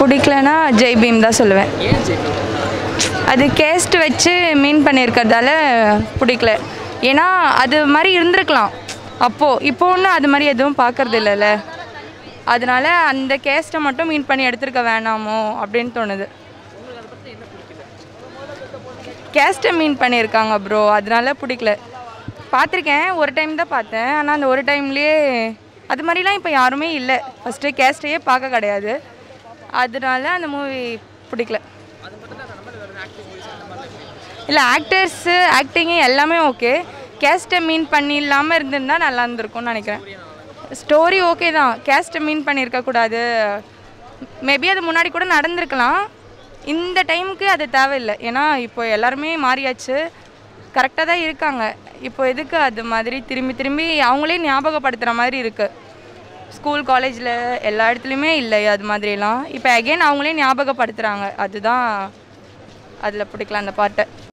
பிடிக்கலனா ஜெய் பீம் தான் சொல்லுவேன் ஏன் ஜெய் அது கேஸ்ட் வச்சு மீன் பண்ணியிருக்கிறதால பிடிக்கல ஏன்னா அது மாதிரி இருந்திருக்கலாம் அப்போது இப்போ ஒன்றும் அது மாதிரி எதுவும் பார்க்கறது இல்லைல்ல அதனால அந்த கேஸ்ட்டை மட்டும் மீன் பண்ணி எடுத்திருக்க வேணாமோ அப்படின்னு தோணுது கேஸ்ட்டை மீன் பண்ணியிருக்காங்க ப்ரோ அதனால பிடிக்கல பார்த்துருக்கேன் ஒரு டைம் தான் பார்த்தேன் ஆனால் அந்த ஒரு டைம்லேயே அது மாதிரிலாம் இப்போ யாருமே இல்லை ஃபஸ்ட்டு கேஸ்ட்டையே பார்க்க கிடையாது அதனால அந்த மூவி பிடிக்கல இல்லை ஆக்டர்ஸு ஆக்டிங்கு எல்லாமே ஓகே கேஸ்ட்டை மீன் பண்ணி இல்லாமல் இருந்திருந்தா நல்லா இருந்திருக்கும்னு நினைக்கிறேன் ஸ்டோரி ஓகே தான் கேஸ்ட்டை மீன் பண்ணியிருக்க கூடாது மேபி அது முன்னாடி கூட நடந்திருக்கலாம் இந்த டைமுக்கு அது தேவையில்லை ஏன்னா இப்போ எல்லாருமே மாறியாச்சு கரெக்டாக தான் இருக்காங்க இப்போ எதுக்கு அது மாதிரி திரும்பி திரும்பி அவங்களே ஞாபகப்படுத்துகிற மாதிரி இருக்குது ஸ்கூல் காலேஜில் எல்லா இடத்துலையுமே இல்லை அது மாதிரிலாம் இப்போ அகைன் அவங்களே ஞாபகப்படுத்துகிறாங்க அதுதான் அதில் பிடிக்கல அந்த பாட்டை